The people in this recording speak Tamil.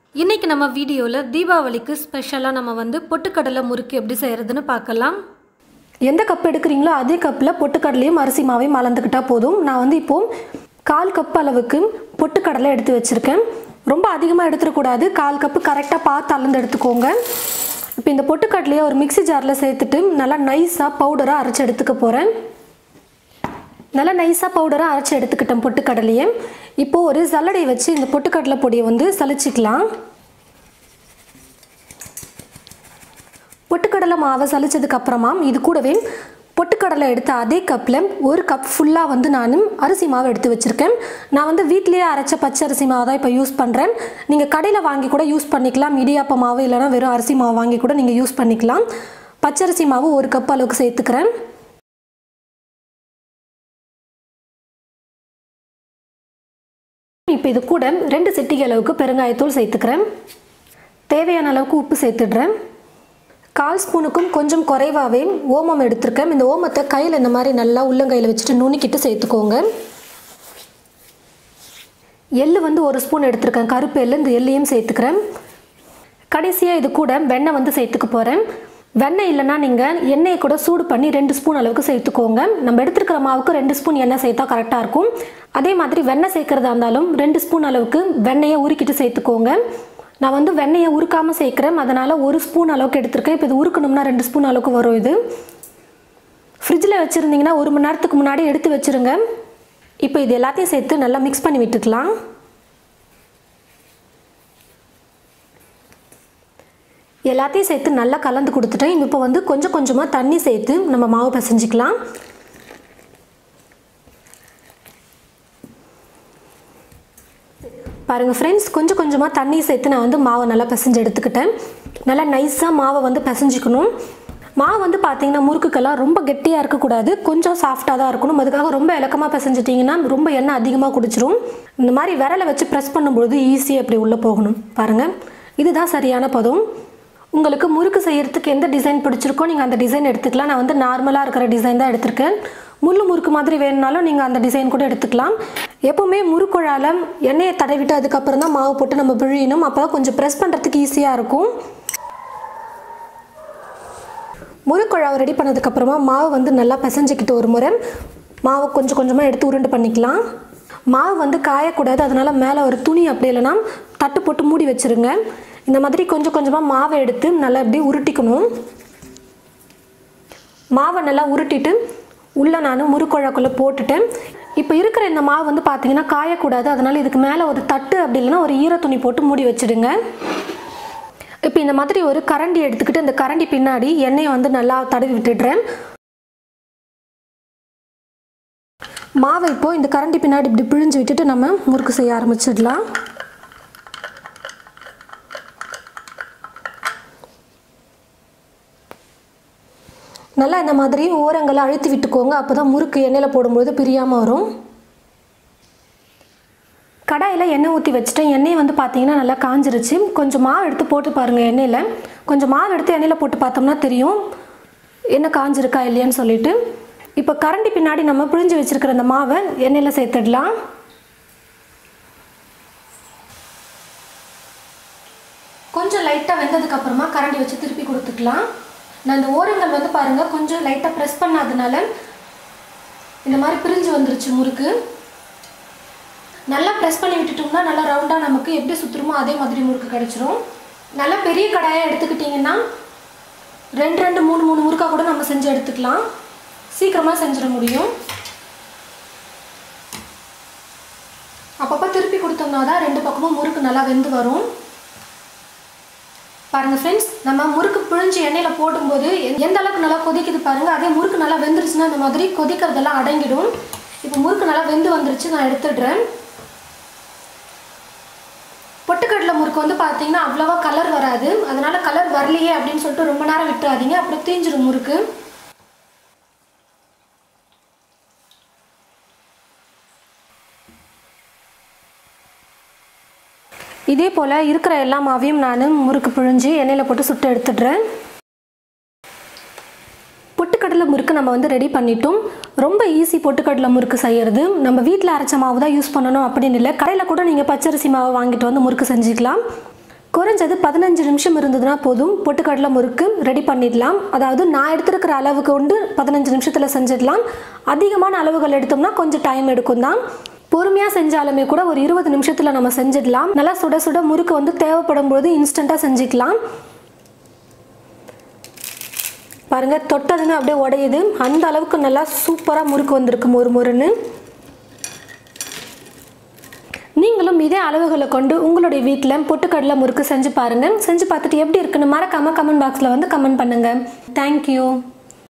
இன்றைக்கி நம்ம வீடியோவில் தீபாவளிக்கு ஸ்பெஷலாக நம்ம வந்து பொட்டுக்கடலை முறுக்கு எப்படி செய்கிறதுன்னு பார்க்கலாம் எந்த கப் எடுக்கிறீங்களோ அதே கப்பில் பொட்டுக்கடலையும் அரிசி மாவையும் அளந்துக்கிட்டால் போதும் நான் வந்து இப்போது கால் கப் அளவுக்கு பொட்டுக்கடலை எடுத்து வச்சுருக்கேன் ரொம்ப அதிகமாக எடுத்துடக்கூடாது கால் கப்பு கரெக்டாக பார்த்து அளந்து எடுத்துக்கோங்க இப்போ இந்த பொட்டுக்கடலையை ஒரு மிக்ஸி ஜாரில் சேர்த்துட்டு நல்லா நைஸாக பவுடராக அரைச்சி எடுத்துக்க போகிறேன் நல்லா நைஸாக பவுடராக அரைச்சி எடுத்துக்கிட்டேன் பொட்டுக்கடலையை இப்போது ஒரு சல்லடை வச்சு இந்த பொட்டுக்கடலை பொடியை வந்து சலிச்சிக்கலாம் பொட்டுக்கடலை மாவை சலிச்சதுக்கு அப்புறமா இது கூடவே பொட்டுக்கடலை எடுத்த அதே கப்பில் ஒரு கப் ஃபுல்லாக வந்து நான் அரிசி மாவு எடுத்து வச்சுருக்கேன் நான் வந்து வீட்டிலேயே அரைச்ச பச்சை அரிசி மாவு தான் இப்போ யூஸ் பண்ணுறேன் நீங்கள் கடையில் வாங்கி கூட யூஸ் பண்ணிக்கலாம் இடியாப்ப மாவு இல்லைனா வெறும் அரிசி மாவு வாங்கி கூட நீங்கள் யூஸ் பண்ணிக்கலாம் பச்சரிசி மாவு ஒரு கப் அளவுக்கு சேர்த்துக்கிறேன் இப்போ இது கூட ரெண்டு சிட்டிகை அளவுக்கு பெருங்காயத்தூள் சேர்த்துக்கிறேன் தேவையான அளவுக்கு உப்பு சேர்த்துடுறேன் கால் ஸ்பூனுக்கும் கொஞ்சம் குறைவாகவே ஓமம் எடுத்திருக்கேன் இந்த ஓமத்தை கையில் இந்த மாதிரி நல்லா உள்ளங்கையில் வச்சுட்டு நுணுக்கிட்டு சேர்த்துக்கோங்க எள்ளு வந்து ஒரு ஸ்பூன் எடுத்திருக்கேன் கருப்பு எள்ளு இந்த எள்ளையும் சேர்த்துக்கிறேன் கடைசியாக இது கூட வெண்ணெய் வந்து சேர்த்துக்க போகிறேன் வெண்ணெய் இல்லைன்னா நீங்கள் எண்ணெயை கூட சூடு பண்ணி ரெண்டு ஸ்பூன் அளவுக்கு சேர்த்துக்கோங்க நம்ம எடுத்துருக்கிற மாவுக்கு ரெண்டு ஸ்பூன் எண்ணெய் சேர்த்தா கரெக்டாக இருக்கும் அதே மாதிரி வெண்ணெய் சேர்க்குறதா இருந்தாலும் ரெண்டு ஸ்பூன் அளவுக்கு வெண்ணெயை உருக்கிட்டு சேர்த்துக்கோங்க நான் வந்து வெண்ணெயை உருக்காமல் சேர்க்குறேன் அதனால் ஒரு ஸ்பூன் அளவுக்கு எடுத்திருக்கேன் இப்போ இது உருக்கணும்னா ரெண்டு ஸ்பூன் அளவுக்கு வரும் இது ஃப்ரிட்ஜில் வச்சுருந்தீங்கன்னா ஒரு மணி நேரத்துக்கு முன்னாடி எடுத்து வச்சுருங்க இப்போ இது எல்லாத்தையும் சேர்த்து நல்லா மிக்ஸ் பண்ணி விட்டுக்கலாம் எல்லாத்தையும் சேர்த்து நல்லா கலந்து கொடுத்துட்டேன் இப்போ வந்து கொஞ்சம் கொஞ்சமாக தண்ணி சேர்த்து நம்ம மாவு பிசைஞ்சிக்கலாம் பாருங்கள் ஃப்ரெண்ட்ஸ் கொஞ்சம் கொஞ்சமாக தண்ணி சேர்த்து நான் வந்து மாவை நல்லா பிசைஞ்சு எடுத்துக்கிட்டேன் நல்லா நைஸாக மாவை வந்து பிசைஞ்சிக்கணும் மாவு வந்து பார்த்தீங்கன்னா முறுக்குக்கெல்லாம் ரொம்ப கெட்டியாக இருக்கக்கூடாது கொஞ்சம் சாஃப்டாக தான் இருக்கணும் அதுக்காக ரொம்ப இலக்கமாக பிசைஞ்சிட்டிங்கன்னா ரொம்ப எண்ணெய் அதிகமாக குடிச்சிரும் இந்த மாதிரி விரலை வச்சு ப்ரெஸ் பண்ணும்பொழுது ஈஸியாக அப்படி உள்ளே போகணும் பாருங்கள் இதுதான் சரியான பதம் உங்களுக்கு முறுக்கு செய்யறதுக்கு எந்த டிசைன் பிடிச்சிருக்கோ நீங்கள் அந்த டிசைன் எடுத்துக்கலாம் நான் வந்து நார்மலாக இருக்கிற டிசைன் தான் எடுத்திருக்கேன் முள்ளு முறுக்கு மாதிரி வேணுனாலும் நீங்கள் அந்த டிசைன் கூட எடுத்துக்கலாம் எப்போவுமே முறுக்குழால எண்ணெயை தடவிட்டு அதுக்கப்புறம் தான் மாவு போட்டு நம்ம பிழியணும் அப்போ தான் கொஞ்சம் ப்ரெஸ் பண்ணுறதுக்கு ஈஸியாக இருக்கும் முறுக்குழாவை ரெடி பண்ணதுக்கப்புறமா மாவு வந்து நல்லா பிசைஞ்சிக்கிட்டு ஒரு முறை மாவு கொஞ்சம் கொஞ்சமாக எடுத்து உருண்டு பண்ணிக்கலாம் மாவு வந்து காயக்கூடாது அதனால் மேலே ஒரு துணி அப்படி இல்லைன்னா தட்டு போட்டு மூடி வச்சுருங்க இந்த மாதிரி கொஞ்சம் கொஞ்சமாக மாவை எடுத்து நல்லா இப்படி உருட்டிக்கணும் மாவை நல்லா உருட்டிட்டு உள்ளே நான் முறுக்குழாக்குள்ளே போட்டுட்டேன் இப்போ இருக்கிற இந்த மாவு வந்து பார்த்தீங்கன்னா காயக்கூடாது அதனால் இதுக்கு மேலே ஒரு தட்டு அப்படி இல்லைன்னா ஒரு ஈர துணி போட்டு மூடி வச்சுடுங்க இப்போ இந்த மாதிரி ஒரு கரண்டி எடுத்துக்கிட்டு இந்த கரண்டி பின்னாடி எண்ணெயை வந்து நல்லா தடவி விட்டுடுறேன் மாவை இப்போ இந்த கரண்டி பின்னாடி இப்படி பிழிஞ்சு விட்டுட்டு நம்ம முறுக்கு செய்ய ஆரம்பிச்சிடலாம் நல்லா இந்த மாதிரி ஓரங்களை அழுத்தி விட்டுக்கோங்க அப்போ தான் முறுக்கு எண்ணெயில் போடும்போது பிரியாமல் வரும் கடாயில் எண்ணெய் ஊற்றி வச்சுட்டேன் எண்ணெய் வந்து பார்த்தீங்கன்னா நல்லா காஞ்சிருச்சு கொஞ்சம் மாவு எடுத்து போட்டு பாருங்கள் எண்ணெயில் கொஞ்சம் மாவு எடுத்து எண்ணெயில் போட்டு பார்த்தோம்னா தெரியும் எண்ணெய் காஞ்சிருக்கா இல்லையான்னு சொல்லிட்டு இப்போ கரண்டி பின்னாடி நம்ம பிழிஞ்சு வச்சுருக்கிற அந்த மாவை எண்ணெயில் சேர்த்துடலாம் கொஞ்சம் லைட்டாக வெந்ததுக்கு அப்புறமா கரண்டி வச்சு திருப்பி கொடுத்துக்கலாம் நான் இந்த ஓரங்கள் வந்து பாருங்கள் கொஞ்சம் லைட்டாக ப்ரெஸ் பண்ணாதனால இந்த மாதிரி பிரிஞ்சு வந்துருச்சு முறுக்கு நல்லா ப்ரெஸ் பண்ணி விட்டுட்டோம்னா நல்லா ரவுண்டாக நமக்கு எப்படி சுற்றுமோ அதே மாதிரி முறுக்கு கிடச்சிரும் நல்லா பெரிய கடாயாக எடுத்துக்கிட்டிங்கன்னா ரெண்டு ரெண்டு மூணு மூணு முறுக்கா கூட நம்ம செஞ்சு எடுத்துக்கலாம் சீக்கிரமாக செஞ்சிட முடியும் அப்பப்போ திருப்பி கொடுத்தோம்னா தான் ரெண்டு பக்கமும் முறுக்கு நல்லா வெந்து வரும் பாருங்கள் ஃப்ரெண்ட்ஸ் நம்ம முறுக்கு பிழிஞ்சு எண்ணெயில் போடும்போது எந்த அளவுக்கு நல்லா கொதிக்குது பாருங்கள் அதே முறுக்கு நல்லா வெந்துருச்சுன்னா இந்த மாதிரி கொதிக்கிறதெல்லாம் அடங்கிடும் இப்போ முறுக்கு நல்லா வெந்து வந்துருச்சு நான் எடுத்துடுறேன் பொட்டுக்கடலை முறுக்கு வந்து பார்த்தீங்கன்னா அவ்வளோவா கலர் வராது அதனால் கலர் வரலையே அப்படின்னு சொல்லிட்டு ரொம்ப நேரம் விட்டுறாதீங்க அப்புறம் தீஞ்சிடும் முறுக்கு இதே போல் இருக்கிற எல்லா மாவையும் நான் முறுக்கு பிழிஞ்சு எண்ணெயில் போட்டு சுட்டு எடுத்துடுறேன் பொட்டுக்கடலை முறுக்கு நம்ம வந்து ரெடி பண்ணிட்டோம் ரொம்ப ஈஸி பொட்டுக்கடலை முறுக்கு செய்கிறது நம்ம வீட்டில் அரைச்ச மாவு தான் யூஸ் பண்ணணும் அப்படின்னு இல்லை கடையில் கூட நீங்கள் பச்சரிசி மாவு வாங்கிட்டு வந்து முறுக்கு செஞ்சுக்கலாம் குறைஞ்சது பதினஞ்சு நிமிஷம் இருந்ததுன்னா போதும் பொட்டுக்கடலை முறுக்கு ரெடி பண்ணிடலாம் அதாவது நான் எடுத்துருக்கிற அளவுக்கு உண்டு பதினஞ்சு நிமிஷத்தில் செஞ்சிடலாம் அதிகமான அளவுகள் எடுத்தோம்னா கொஞ்சம் டைம் எடுக்கும் தான் பொறுமையாக செஞ்சாலுமே கூட ஒரு இருபது நிமிஷத்தில் நம்ம செஞ்சிடலாம் நல்லா சுட சுட முறுக்கு வந்து தேவைப்படும் போது இன்ஸ்டண்ட்டாக செஞ்சுக்கலாம் பாருங்க தொட்டதுன்னு அப்படியே உடையுது அந்த அளவுக்கு நல்லா சூப்பராக முறுக்கு வந்திருக்கு மொறு மொறுன்னு நீங்களும் இதே அளவுகளை கொண்டு உங்களுடைய வீட்டில் பொட்டுக்கடலை முறுக்கு செஞ்சு பாருங்கள் செஞ்சு பார்த்துட்டு எப்படி இருக்குன்னு மறக்காமல் கமெண்ட் பாக்ஸில் வந்து கமெண்ட் பண்ணுங்கள் தேங்க்யூ